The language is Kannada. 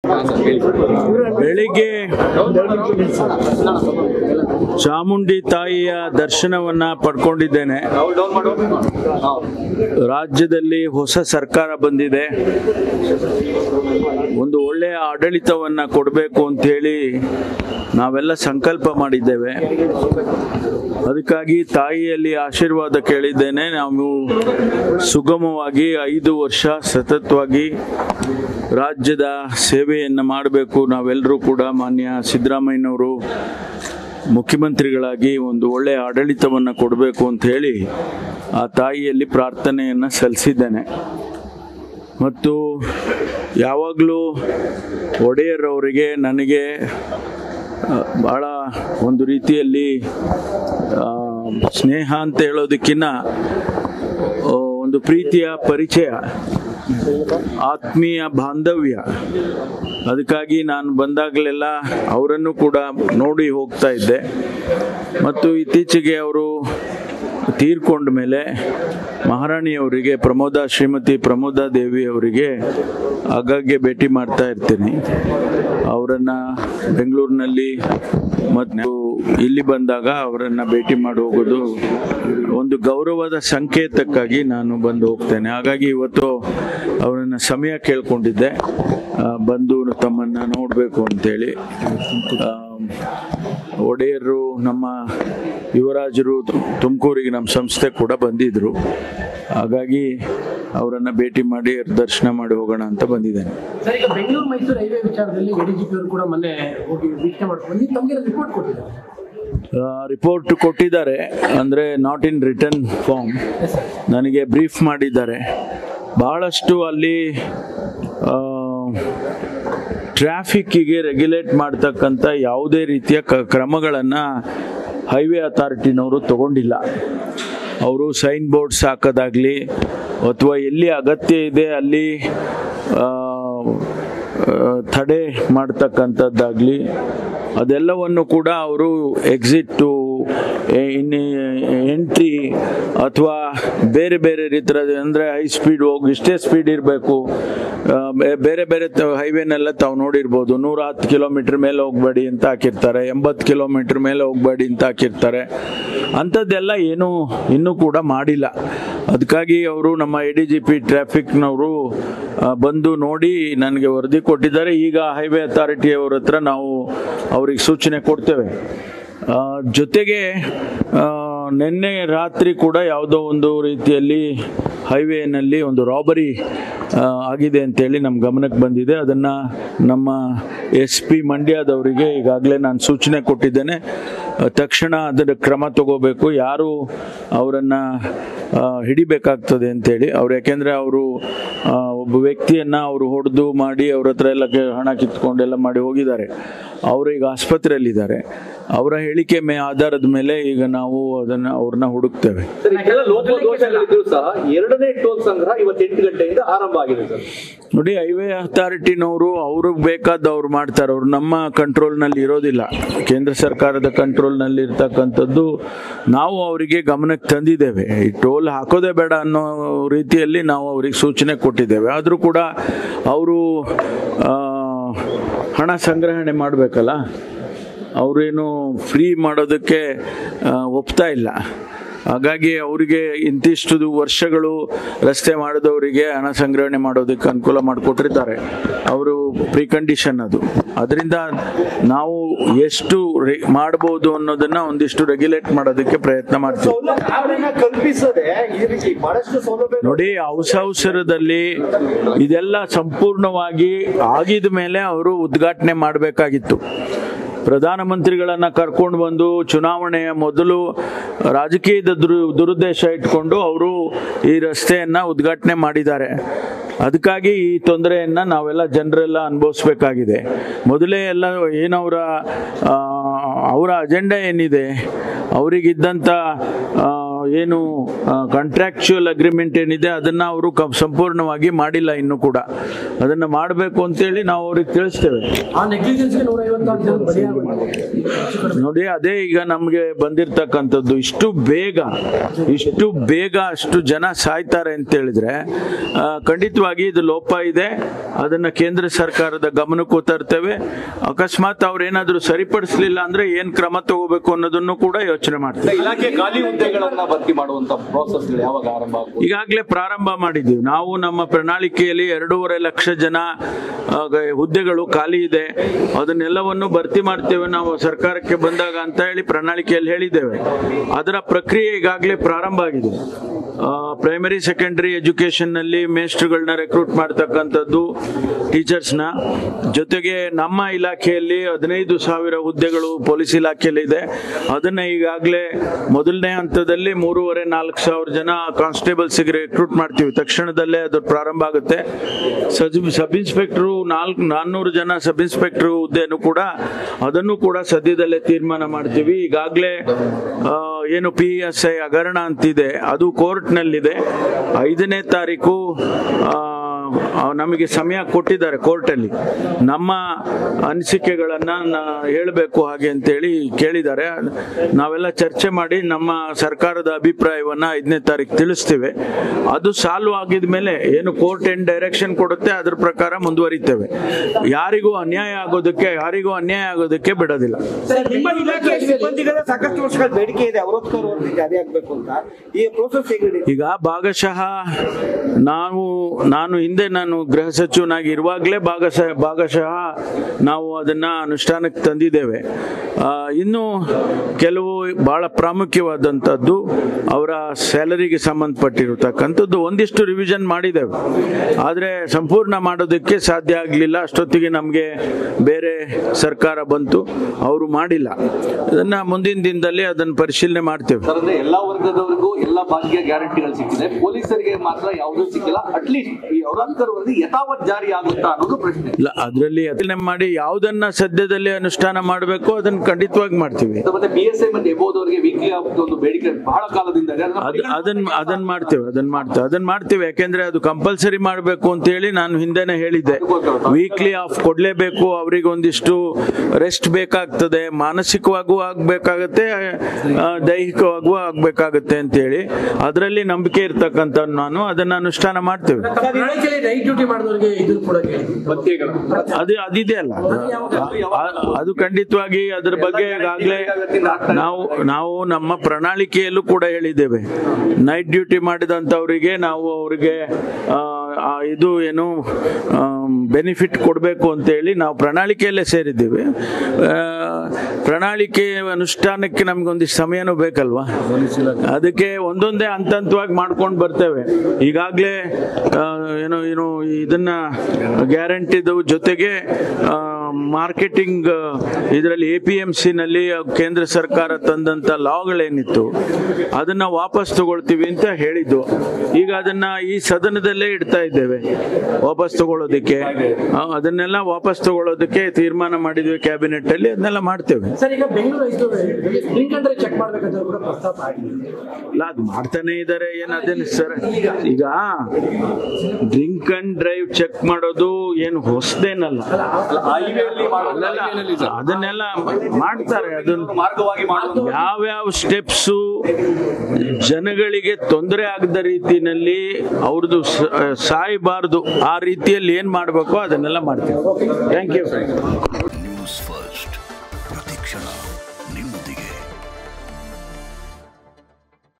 ಬೆಳಿಗ್ಗೆ ಚಾಮುಂಡಿ ತಾಯಿಯ ದರ್ಶನವನ್ನ ಪಡ್ಕೊಂಡಿದ್ದೇನೆ ರಾಜ್ಯದಲ್ಲಿ ಹೊಸ ಸರ್ಕಾರ ಬಂದಿದೆ ಒಂದು ಒಳ್ಳೆಯ ಆಡಳಿತವನ್ನ ಕೊಡಬೇಕು ಅಂತ ಹೇಳಿ ನಾವೆಲ್ಲ ಸಂಕಲ್ಪ ಮಾಡಿದ್ದೇವೆ ಅದಕ್ಕಾಗಿ ತಾಯಿಯಲ್ಲಿ ಆಶೀರ್ವಾದ ಕೇಳಿದ್ದೇನೆ ನಾವು ಸುಗಮವಾಗಿ ಐದು ವರ್ಷ ಸತತವಾಗಿ ರಾಜ್ಯದ ಸೇವೆಯನ್ನು ಮಾಡಬೇಕು ನಾವೆಲ್ಲರೂ ಕೂಡ ಮಾನ್ಯ ಸಿದ್ದರಾಮಯ್ಯನವರು ಮುಖ್ಯಮಂತ್ರಿಗಳಾಗಿ ಒಂದು ಒಳ್ಳೆಯ ಆಡಳಿತವನ್ನು ಕೊಡಬೇಕು ಅಂತ ಹೇಳಿ ಆ ತಾಯಿಯಲ್ಲಿ ಪ್ರಾರ್ಥನೆಯನ್ನು ಸಲ್ಲಿಸಿದ್ದೇನೆ ಮತ್ತು ಯಾವಾಗಲೂ ಒಡೆಯರವರಿಗೆ ನನಗೆ ಆ, ಬಹಳ ಒಂದು ರೀತಿಯಲ್ಲಿ ಆ, ಸ್ನೇಹ ಅಂತ ಹೇಳೋದಕ್ಕಿಂತ ಆ, ಒಂದು ಪ್ರೀತಿಯ ಪರಿಚಯ ಆತ್ಮೀಯ ಬಾಂಧವ್ಯ ಅದಕ್ಕಾಗಿ ನಾನು ಬಂದಾಗಲೆಲ್ಲ ಅವರನ್ನು ಕೂಡ ನೋಡಿ ಹೋಗ್ತಾ ಇದ್ದೆ ಮತ್ತು ಇತ್ತೀಚೆಗೆ ಅವರು ತೀರ್ಕೊಂಡ ಮೇಲೆ ಮಹಾರಾಣಿಯವರಿಗೆ ಪ್ರಮೋದ ಶ್ರೀಮತಿ ಪ್ರಮೋದ ದೇವಿ ಅವರಿಗೆ ಆಗಾಗ್ಗೆ ಭೇಟಿ ಮಾಡ್ತಾ ಇರ್ತೀನಿ ಅವರನ್ನು ಬೆಂಗಳೂರಿನಲ್ಲಿ ಮತ್ತು ಇಲ್ಲಿ ಬಂದಾಗ ಅವರನ್ನು ಭೇಟಿ ಮಾಡಿ ಹೋಗೋದು ಒಂದು ಗೌರವದ ಸಂಕೇತಕ್ಕಾಗಿ ನಾನು ಬಂದು ಹೋಗ್ತೇನೆ ಹಾಗಾಗಿ ಇವತ್ತು ಅವರನ್ನು ಸಮಯ ಕೇಳ್ಕೊಂಡಿದ್ದೆ ಆ, ಬಂದು ತಮ್ಮನ್ನು ನೋಡಬೇಕು ಅಂತೇಳಿ ಆ, ಒಡೆಯರು ನಮ್ಮ ಯುವರಾಜರು ತುಮಕೂರಿಗೆ ನಮ್ಮ ಸಂಸ್ಥೆ ಕೂಡ ಬಂದಿದ್ರು ಹಾಗಾಗಿ ಅವರನ್ನು ಭೇಟಿ ಮಾಡಿ ದರ್ಶನ ಮಾಡಿ ಹೋಗೋಣ ಅಂತ ಬಂದಿದ್ದೇನೆ ಸರ್ ಈಗ ಬೆಂಗಳೂರು ಮೈಸೂರು ಹೈವೇ ವಿಚಾರದಲ್ಲಿ ಎಡಿಜಿಪಿ ಅವರು ಕೂಡ ಮೊನ್ನೆ ಹೋಗಿ ವೀಕ್ಷಣೆ ಮಾಡ್ಕೊಂಡು ಬಂದು ತಮಗೆ ರಿಪೋರ್ಟ್ ಕೊಟ್ಟಿದ್ದಾರೆ ರಿಪೋರ್ಟ್ ಕೊಟ್ಟಿದ್ದಾರೆ ಅಂದರೆ ನಾಟ್ ಇನ್ ರಿಟರ್ನ್ ಫಾರ್ಮ್ ನನಗೆ ಬ್ರೀಫ್ ಮಾಡಿದ್ದಾರೆ ಬಹಳಷ್ಟು ಅಲ್ಲಿ ಟ್ರಾಫಿಕ್ಕಿಗೆ ರೆಗ್ಯುಲೇಟ್ ಮಾಡ್ತಕ್ಕಂಥ ಯಾವುದೇ ರೀತಿಯ ಕ ಕ್ರಮಗಳನ್ನು ಹೈವೇ ಅಥಾರಿಟಿನವರು ತಗೊಂಡಿಲ್ಲ ಅವರು ಸೈನ್ ಬೋರ್ಡ್ಸ್ ಹಾಕೋದಾಗಲಿ ಅಥವಾ ಎಲ್ಲಿ ಅಗತ್ಯ ಇದೆ ಅಲ್ಲಿ ಆ, ಆ, ತಡೆ ಮಾಡ್ತಕ್ಕಂಥದ್ದಾಗಲಿ ಅದೆಲ್ಲವನ್ನು ಕೂಡ ಅವರು ಎಕ್ಸಿಟ್ಟು ಇನ್ನು ಎಂಟ್ರಿ ಅಥವಾ ಬೇರೆ ಬೇರೆ ರೀತಿಯ ಅಂದರೆ ಹೈ ಸ್ಪೀಡ್ ಹೋಗಿ ಇಷ್ಟೇ ಸ್ಪೀಡ್ ಇರಬೇಕು ಬೇರೆ ಬೇರೆ ಹೈವೇನೆಲ್ಲ ತಾವು ನೋಡಿರ್ಬೋದು ನೂರ ಹತ್ತು ಕಿಲೋಮೀಟರ್ ಮೇಲೆ ಹೋಗಬೇಡಿ ಅಂತ ಹಾಕಿರ್ತಾರೆ ಎಂಬತ್ತು ಕಿಲೋಮೀಟರ್ ಮೇಲೆ ಹೋಗಬೇಡಿ ಅಂತ ಹಾಕಿರ್ತಾರೆ ಅಂಥದ್ದೆಲ್ಲ ಏನೂ ಇನ್ನೂ ಕೂಡ ಮಾಡಿಲ್ಲ ಅದಕ್ಕಾಗಿ ಅವರು ನಮ್ಮ ಎ ಡಿ ಜಿ ಪಿ ಟ್ರಾಫಿಕ್ನವರು ಬಂದು ನೋಡಿ ನನಗೆ ವರದಿ ಕೊಟ್ಟಿದ್ದಾರೆ ಈಗ ಹೈವೇ ಅಥಾರಿಟಿ ಅವ್ರ ಹತ್ರ ನಾವು ಅವ್ರಿಗೆ ಸೂಚನೆ ಕೊಡ್ತೇವೆ ಆ, ಜೊತೆಗೆ ಆ, ನಿನ್ನೆ ರಾತ್ರಿ ಕೂಡ ಯಾವುದೋ ಒಂದು ರೀತಿಯಲ್ಲಿ ಹೈವೇನಲ್ಲಿ ಒಂದು ರಾಬರಿ ಆಗಿದೆ ಅಂತೇಳಿ ನಮ್ಮ ಗಮನಕ್ಕೆ ಬಂದಿದೆ ಅದನ್ನು ನಮ್ಮ ಎಸ್ ಪಿ ಮಂಡ್ಯದವರಿಗೆ ಈಗಾಗಲೇ ನಾನು ಸೂಚನೆ ಕೊಟ್ಟಿದ್ದೇನೆ ಆ, ತಕ್ಷಣ ಅದರ ಕ್ರಮ ತಗೋಬೇಕು ಯಾರು ಅವರನ್ನು ಹಿಡಿಬೇಕಾಗ್ತದೆ ಅಂತೇಳಿ ಅವ್ರು ಯಾಕೆಂದರೆ ಅವರು ಒಬ್ಬ ವ್ಯಕ್ತಿಯನ್ನು ಅವರು ಹೊಡೆದು ಮಾಡಿ ಅವ್ರ ಹತ್ರ ಎಲ್ಲ ಕೆ- ಹಣ ಕಿತ್ಕೊಂಡೆಲ್ಲ ಮಾಡಿ ಹೋಗಿದ್ದಾರೆ ಅವರು ಈಗ ಆಸ್ಪತ್ರೆಯಲ್ಲಿದ್ದಾರೆ ಅವರ ಹೇಳಿಕೆ ಮೇ ಆಧಾರದ ಮೇಲೆ ಈಗ ನಾವು ಅದನ್ನು ಅವ್ರನ್ನ ಹುಡುಕ್ತೇವೆ ಸರ್ ಇದೆಲ್ಲ ಲೋಪದೋಷಗಳಿದ್ರು ಸಹ ಎರಡನೇ ಟೋಲ್ ಸಂಗ್ರಹ ಇವತ್ತು ಎಂಟು ಗಂಟೆಯಿಂದ ಆರಂಭ ಆಗಿದೆ ಸರ್ ನೋಡಿ ಹೈವೇ ಅಥಾರಿಟಿನವರು ಅವ್ರಿಗೆ ಬೇಕಾದವ್ರು ಮಾಡ್ತಾರೆ ಅವ್ರು ನಮ್ಮ ಕಂಟ್ರೋಲ್ನಲ್ಲಿ ಇರೋದಿಲ್ಲ ಕೇಂದ್ರ ಸರ್ಕಾರದ ಕಂಟ್ರೋಲ್ನಲ್ಲಿ ಇರ್ತಕ್ಕಂಥದ್ದು ನಾವು ಅವರಿಗೆ ಗಮನಕ್ಕೆ ತಂದಿದ್ದೇವೆ ಈ ಟೋಲ್ ಹಾಕೋದೇ ಬೇಡ ಅನ್ನೋ ರೀತಿಯಲ್ಲಿ ನಾವು ಅವ್ರಿಗೆ ಸೂಚನೆ ಕೊಟ್ಟಿದ್ದೇವೆ ಆದರೂ ಕೂಡ ಅವರು ಹಣ ಸಂಗ್ರಹಣೆ ಮಾಡಬೇಕಲ್ಲ ಅವರೇನು ಫ್ರೀ ಮಾಡೋದಕ್ಕೆ ಆ, ಒಪ್ತಾ ಇಲ್ಲ ಹಾಗಾಗಿ ಅವರಿಗೆ ಇಂತಿಷ್ಟು ವರ್ಷಗಳು ರಸ್ತೆ ಮಾಡಿದವರಿಗೆ ಹಣ ಸಂಗ್ರಹಣೆ ಮಾಡೋದಕ್ಕೆ ಅನುಕೂಲ ಮಾಡಿಕೊಟ್ಟಿರ್ತಾರೆ ಅವರು ಪ್ರೀ ಕಂಡೀಷನ್ ಅದು ಅದರಿಂದ ನಾವು ಎಷ್ಟು ರೆ- ಮಾಡ್ಬೋದು ಅನ್ನೋದನ್ನ ಒಂದಿಷ್ಟು ರೆಗ್ಯುಲೇಟ್ ಮಾಡೋದಕ್ಕೆ ಪ್ರಯತ್ನ ಮಾಡ್ತೀವಿ ಸೌಲಭ್ಯ ಕಲ್ಪಿಸದೆ ಈ ರೀತಿ ಬಹಳಷ್ಟು ಸೌಲಭ್ಯ ನೋಡಿ ಅವಸರದಲ್ಲಿ ಇದೆಲ್ಲ ಸಂಪೂರ್ಣವಾಗಿ ಆಗಿದ ಮೇಲೆ ಅವರು ಉದ್ಘಾಟನೆ ಮಾಡಬೇಕಾಗಿತ್ತು ಪ್ರಧಾನಮಂತ್ರಿಗಳನ್ನ ಕರ್ಕೊಂಡು ಬಂದು ಚುನಾವಣೆಯ ಮೊದಲು ರಾಜಕೀಯದ ದುರು ದುರುದ್ದೇಶ ಇಟ್ಕೊಂಡು ಅವರು ಈ ರಸ್ತೆಯನ್ನ ಉದ್ಘಾಟನೆ ಮಾಡಿದ್ದಾರೆ ಅದಕ್ಕಾಗಿ ಈ ತೊಂದರೆಯನ್ನ ನಾವೆಲ್ಲ ಜನರೆಲ್ಲ ಅನುಭವಿಸ್ಬೇಕಾಗಿದೆ ಮೊದಲೇ ಎಲ್ಲ ಏನವರ ಅವರ ಅಜೆಂಡಾ ಏನಿದೆ ಅವರಿಗಿದ್ದಂಥ ಆ, ಏನು ಕಾಂಟ್ರಾಕ್ಚುಯಲ್ ಅಗ್ರಿಮೆಂಟ್ ಏನಿದೆ ಅದನ್ನು ಅವರು ಕ ಸಂಪೂರ್ಣವಾಗಿ ಮಾಡಿಲ್ಲ ಇನ್ನೂ ಕೂಡ ಅದನ್ನು ಮಾಡಬೇಕು ಅಂತೇಳಿ ನಾವು ಅವ್ರಿಗೆ ತಿಳಿಸ್ತೇವೆ ಆ ನೆಗ್ಲಿಜೆನ್ಸ್ಗೆ ನೂರ ಐವತ್ತಾರು ಜನ ಬಲಿಯಾಗೋದು ನೋಡಿ ಅದೇ ಈಗ ನಮಗೆ ಬಂದಿರತಕ್ಕಂಥದ್ದು ಇಷ್ಟು ಬೇಗ ಇಷ್ಟು ಬೇಗ ಅಷ್ಟು ಜನ ಸಾಯ್ತಾರೆ ಅಂತ ಹೇಳಿದ್ರೆ ಆ, ಖಂಡಿತವಾಗಿ ಇದು ಲೋಪ ಇದೆ ಅದನ್ನ ಕೇಂದ್ರ ಸರ್ಕಾರದ ಗಮನಕ್ಕೂ ತರ್ತೇವೆ ಅಕಸ್ಮಾತ್ ಅವ್ರೇನಾದ್ರೂ ಸರಿಪಡಿಸ್ಲಿಲ್ಲ ಅಂದ್ರೆ ಏನ್ ಕ್ರಮ ತಗೋಬೇಕು ಅನ್ನೋದನ್ನು ಕೂಡ ಯೋಚನೆ ಮಾಡ್ತೇವೆ ಇಲಾಖೆ ಖಾಲಿ ಹುದ್ದೆಗಳನ್ನ ಭರ್ತಿ ಮಾಡುವಂತ ಪ್ರೋಸೆಸ್ ಯಾವಾಗ ಆರಂಭ ಆಗ್ಬೋದು ಈಗಾಗಲೇ ಪ್ರಾರಂಭ ಮಾಡಿದ್ದೀವಿ ನಾವು ನಮ್ಮ ಪ್ರಣಾಳಿಕೆಯಲ್ಲಿ ಎರಡೂವರೆ ಲಕ್ಷ ಜನ ಆ, ಗ- ಹುದ್ದೆಗಳು ಖಾಲಿ ಇದೆ ಅದನ್ನೆಲ್ಲವನ್ನು ಭರ್ತಿ ಮಾಡ್ತೇವೆ ನಾವು ಸರ್ಕಾರಕ್ಕೆ ಬಂದಾಗ ಅಂತ ಹೇಳಿ ಪ್ರಣಾಳಿಕೆಯಲ್ಲಿ ಹೇಳಿದ್ದೇವೆ ಅದರ ಪ್ರಕ್ರಿಯೆ ಈಗಾಗಲೇ ಪ್ರಾರಂಭ ಆಗಿದೆ ಪ್ರೈಮರಿ ಸೆಕೆಂಡರಿ ಎಜುಕೇಷನ್ನಲ್ಲಿ ಮೇಸ್ಟ್ರುಗಳನ್ನ ರೆಕ್ರೂಟ್ ಮಾಡ್ತಕ್ಕಂಥದ್ದು ಟೀಚರ್ಸ್ನ ಜೊತೆಗೆ ನಮ್ಮ ಇಲಾಖೆಯಲ್ಲಿ ಹದಿನೈದು ಸಾವಿರ ಹುದ್ದೆಗಳು ಪೊಲೀಸ್ ಇಲಾಖೆಯಲ್ಲಿ ಇದೆ ಅದನ್ನ ಈಗಾಗಲೇ ಮೊದಲನೇ ಹಂತದಲ್ಲಿ ಮೂರುವರೆ ನಾಲ್ಕು ಸಾವಿರ ಜನ ಕಾನ್ಸ್ಟೇಬಲ್ಸ್ಗೆ ರೆಕ್ರೂಟ್ ಮಾಡ್ತೀವಿ ತಕ್ಷಣದಲ್ಲೇ ಅದು ಪ್ರಾರಂಭ ಆಗುತ್ತೆ ಸಬ್ ಸಬ್ ಇನ್ಸ್ಪೆಕ್ಟ್ರು ನಾಲ್ಕು ನಾನ್ನೂರು ಜನ ಸಬ್ ಇನ್ಸ್ಪೆಕ್ಟ್ರು ಹುದ್ದೆನೂ ಕೂಡ ಅದನ್ನು ಕೂಡ ಸದ್ಯದಲ್ಲೇ ತೀರ್ಮಾನ ಮಾಡ್ತೀವಿ ಈಗಾಗಲೇ ಆ, ಏನು ಪಿ ಎಸ್ ಐ ಹಗರಣ ಅಂತಿದೆ ಅದು ಕೋರ್ಟ್ನಲ್ಲಿದೆ ಐದನೇ ತಾರೀಕು ಆ, ಆ, ನಮಗೆ ಸಮಯ ಕೊಟ್ಟಿದ್ದಾರೆ ಕೋರ್ಟಲ್ಲಿ ನಮ್ಮ ಅನಿಸಿಕೆಗಳನ್ನು ಹೇಳಬೇಕು ಹಾಗೆ ಅಂತೇಳಿ ಕೇಳಿದ್ದಾರೆ ನಾವೆಲ್ಲ ಚರ್ಚೆ ಮಾಡಿ ನಮ್ಮ ಸರ್ಕಾರದ ಅಭಿಪ್ರಾಯವನ್ನ ಐದನೇ ತಾರೀಕು ತಿಳಿಸ್ತೇವೆ ಅದು ಸಾಲ್ವ್ ಆಗಿದ ಮೇಲೆ ಏನು ಕೋರ್ಟ್ ಏನ್ ಡೈರೆಕ್ಷನ್ ಕೊಡುತ್ತೆ ಅದ್ರ ಪ್ರಕಾರ ಮುಂದುವರಿತೇವೆ ಯಾರಿಗೂ ಅನ್ಯಾಯ ಆಗೋದಕ್ಕೆ ಯಾರಿಗೂ ಅನ್ಯಾಯ ಆಗೋದಕ್ಕೆ ಬಿಡೋದಿಲ್ಲ ನಿಮ್ಮ ಇಲಾಖೆಯ ಸಿಬ್ಬಂದಿಗಳ ಸಾಕಷ್ಟು ವರ್ಷಗಳ ಬೇಡಿಕೆ ಇದೆ ಅರವತ್ಮೂರು ವರ್ಷ ಜಾರಿ ಆಗ್ಬೇಕು ಅಂತ ಈ ಪ್ರೋಸೆಸ್ ಹೇಗೆ ನಡೀತಿದೆ? ಈಗ ಭಾಗಶಃ ನಾವು ನಾನು ಹಿಂದೆ ನಾನು ಗೃಹ ಸಚಿವನಾಗಿ ಇರುವಾಗಲೇ ಭಾಗಶಃ ಭಾಗಶಃ ನಾವು ಅದನ್ನ ಅನುಷ್ಠಾನಕ್ಕೆ ತಂದಿದ್ದೇವೆ ಆ, ಇನ್ನು ಕೆಲವು ಬಹಳ ಪ್ರಾಮುಖ್ಯವಾದಂಥದ್ದು ಅವರ ಸ್ಯಾಲರಿಗೆ ಸಂಬಂಧಪಟ್ಟಿರತಕ್ಕಂಥದ್ದು ಒಂದಿಷ್ಟು ರಿವಿಷನ್ ಮಾಡಿದ್ದೇವೆ ಆದರೆ ಸಂಪೂರ್ಣ ಮಾಡೋದಕ್ಕೆ ಸಾಧ್ಯ ಆಗಲಿಲ್ಲ ಅಷ್ಟೊತ್ತಿಗೆ ನಮಗೆ ಬೇರೆ ಸರ್ಕಾರ ಬಂತು ಅವರು ಮಾಡಿಲ್ಲ ಅದನ್ನ ಮುಂದಿನ ದಿನದಲ್ಲಿ ಅದನ್ನು ಪರಿಶೀಲನೆ ಮಾಡ್ತೇವೆ ಸರ್ ಅಂದ್ರೆ ಎಲ್ಲಾ ವರ್ಗದವರಿಗೂ ಎಲ್ಲಾ ಭಾಗ್ಯ ಗ್ಯಾರಂಟಿಗಳು ಸಿಕ್ಕಿದೆ ಪೊಲೀಸರಿಗೆ ಮಾತ್ರ ಯಾವುದೂ ಸಿಕ್ಕಿಲ್ಲ ಅಟ್ಲೀಸ್ಟ್ ಈ ಔರಾದ್ಕರ್ ವರದಿ ಯಥಾವತ್ ಜಾರಿ ಆಗುತ್ತಾ ಅನ್ನೋದು ಪ್ರಶ್ನೆ ಇಲ್ಲ ಅದರಲ್ಲಿ ಅದನ್ನೇ ಮಾಡಿ ಯಾವುದನ್ನ ಸದ್ಯದಲ್ಲಿ ಅನುಷ್ಠಾನ ಮಾಡಬೇಕು ಅದನ್ನ ಖಂಡಿತವಾಗಿ ಮಾಡ್ತೀವಿ ಮತ್ತೆ ಬಿ ಎಸ್ ಐ ಮತ್ತೆ ಎಬೋದವರಿಗೆ ವೀಕ್ಲಿ ಒಂದು ಬೇಡಿಕೆ ಬಹಳ ಕಾಲದಿಂದ ಇದೆ ಅದನ್ನ ಅದ್ ಅದನ್ನ ಅದನ್ನ ಮಾಡ್ತೇವೆ ಅದನ್ನ ಮಾಡ್ತೇವೆ ಅದನ್ನ ಮಾಡ್ತೇವೆ ಯಾಕೆಂದ್ರೆ ಅದು ಕಂಪಲ್ಸರಿ ಮಾಡಬೇಕು ಅಂತ ಹೇಳಿ ನಾನು ಹಿಂದೆನೆ ಹೇಳಿದ್ದೆ ವೀಕ್ಲಿ ಆಫ್ ಕೊಡ್ಲೇಬೇಕು ಅವರಿಗೆ ಒಂದಿಷ್ಟು ರೆಸ್ಟ್ ಬೇಕಾಗ್ತದೆ ಮಾನಸಿಕವಾಗೂ ಆಗ್ಬೇಕಾಗತ್ತೆ ಆ, ದೈಹಿಕವಾಗೂ ಆಗ್ಬೇಕಾಗತ್ತೆ ಅಂತ ಹೇಳಿ ಅದರಲ್ಲಿ ನಂಬಿಕೆ ಇರ್ತಕ್ಕಂಥ ನಾನು ಅದನ್ನ ಅನುಷ್ಠಾನ ಮಾಡ್ತೇವೆ ಪ್ರಣಾಳಿಕೆಯಲ್ಲಿ ನೈಟ್ ಡ್ಯೂಟಿ ಮಾಡಿದವರಿಗೆ ಇದು ಕೂಡ ಭತ್ಯೆಗಳು ಅದು ಅದಿದೆ ಅಲ್ಲ ಆ- ಅದು ಖಂಡಿತವಾಗಿ ಅದ್ರ ಬಗ್ಗೆ ಈಗಾಗಲೇ ನಾವು ನಾವು ನಮ್ಮ ಪ್ರಣಾಳಿಕೆಯಲ್ಲೂ ಕೂಡ ಹೇಳಿದ್ದೇವೆ ನೈಟ್ ಡ್ಯೂಟಿ ಮಾಡಿದಂಥವರಿಗೆ ನಾವು ಅವರಿಗೆ ಆ, ಆ, ಇದು ಏನು ಬೆನಿಫಿಟ್ ಕೊಡಬೇಕು ಅಂತೇಳಿ ನಾವು ಪ್ರಣಾಳಿಕೆಯಲ್ಲೇ ಸೇರಿದ್ದೇವೆ ಆ, ಪ್ರಣಾಳಿಕೆ ಅನುಷ್ಠಾನಕ್ಕೆ ನಮ್ಗೊಂದಿಷ್ಟು ಸಮಯನೂ ಬೇಕಲ್ವಾ ಅದಕ್ಕೆ ಒಂದೊಂದೇ ಹಂತ ಹಂತವಾಗಿ ಮಾಡ್ಕೊಂಡು ಬರ್ತೇವೆ ಈಗಾಗಲೇ ಏನು ಏನು ಇದನ್ನ ಗ್ಯಾರಂಟಿದು ಜೊತೆಗೆ ಮಾರ್ಕೆಟಿಂಗ್ ಇದರಲ್ಲಿ ಎ ಪಿ ಎಂ ಸಿನಲ್ಲಿ ಕೇಂದ್ರ ಸರ್ಕಾರ ತಂದಂತ ಲಾಗಳೇನಿತ್ತು ಅದನ್ನ ವಾಪಸ್ ತಗೊಳ್ತೀವಿ ಅಂತ ಹೇಳಿದ್ದು ಈಗ ಅದನ್ನ ಈ ಸದನದಲ್ಲೇ ಇಡ್ತಾ ಇದ್ದೇವೆ ವಾಪಸ್ ತಗೊಳ್ಳೋದಕ್ಕೆ ಆ, ಅದನ್ನೆಲ್ಲ ವಾಪಸ್ ತಗೊಳ್ಳೋದಕ್ಕೆ ತೀರ್ಮಾನ ಮಾಡಿದ್ವಿ ಕ್ಯಾಬಿನೆಟ್ ಅಲ್ಲಿ ಅದನ್ನೆಲ್ಲ ಮಾಡ್ತೇವೆ ಸರ್ ಈಗ ಬೆಂಗಳೂರು ಹೈಸ್ಕೂಲ್ ಡ್ರಿಂಕ್ ಅಂದ್ರೆ ಚೆಕ್ ಮಾಡ್ಬೇಕಂತ ಕೂಡ ಪ್ರಸ್ತಾಪ ಆಗಿದೆ ಇಲ್ಲ ಅದು ಮಾಡ್ತಾನೆ ಇದ್ದಾರೆ ಏನ್ ಅದೇನು ಸರ್ ಈಗ ಡ್ರಿಂಕ್ ಅಂಡ್ ಡ್ರೈವ್ ಚೆಕ್ ಮಾಡೋದು ಏನು ಹೊಸದೇನಲ್ಲ ಹೈವೇಲಿ ಅಲ್ಲಲ್ಲ, ಅದನ್ನೆಲ್ಲ ಮಾಡ್ತಾರೆ ಅದನ್ನ ಮಾರ್ಗವಾಗಿ ಮಾಡುವುದು ಯಾವ್ಯಾವ ಸ್ಟೆಪ್ಸು ಜನಗಳಿಗೆ ತೊಂದರೆ ಆಗದ ರೀತಿನಲ್ಲಿ ಅವ್ರದ್ದು ಸ- ಸಾಯಬಾರ್ದು ಆ ರೀತಿಯಲ್ಲಿ ಏನ್ ಮಾಡ್ಬೇಕೋ ಅದನ್ನೆಲ್ಲ ಮಾಡ್ತೀವಿ ಥ್ಯಾಂಕ್ ಯು ನ್ಯೂಸ್ ಫಸ್ಟ್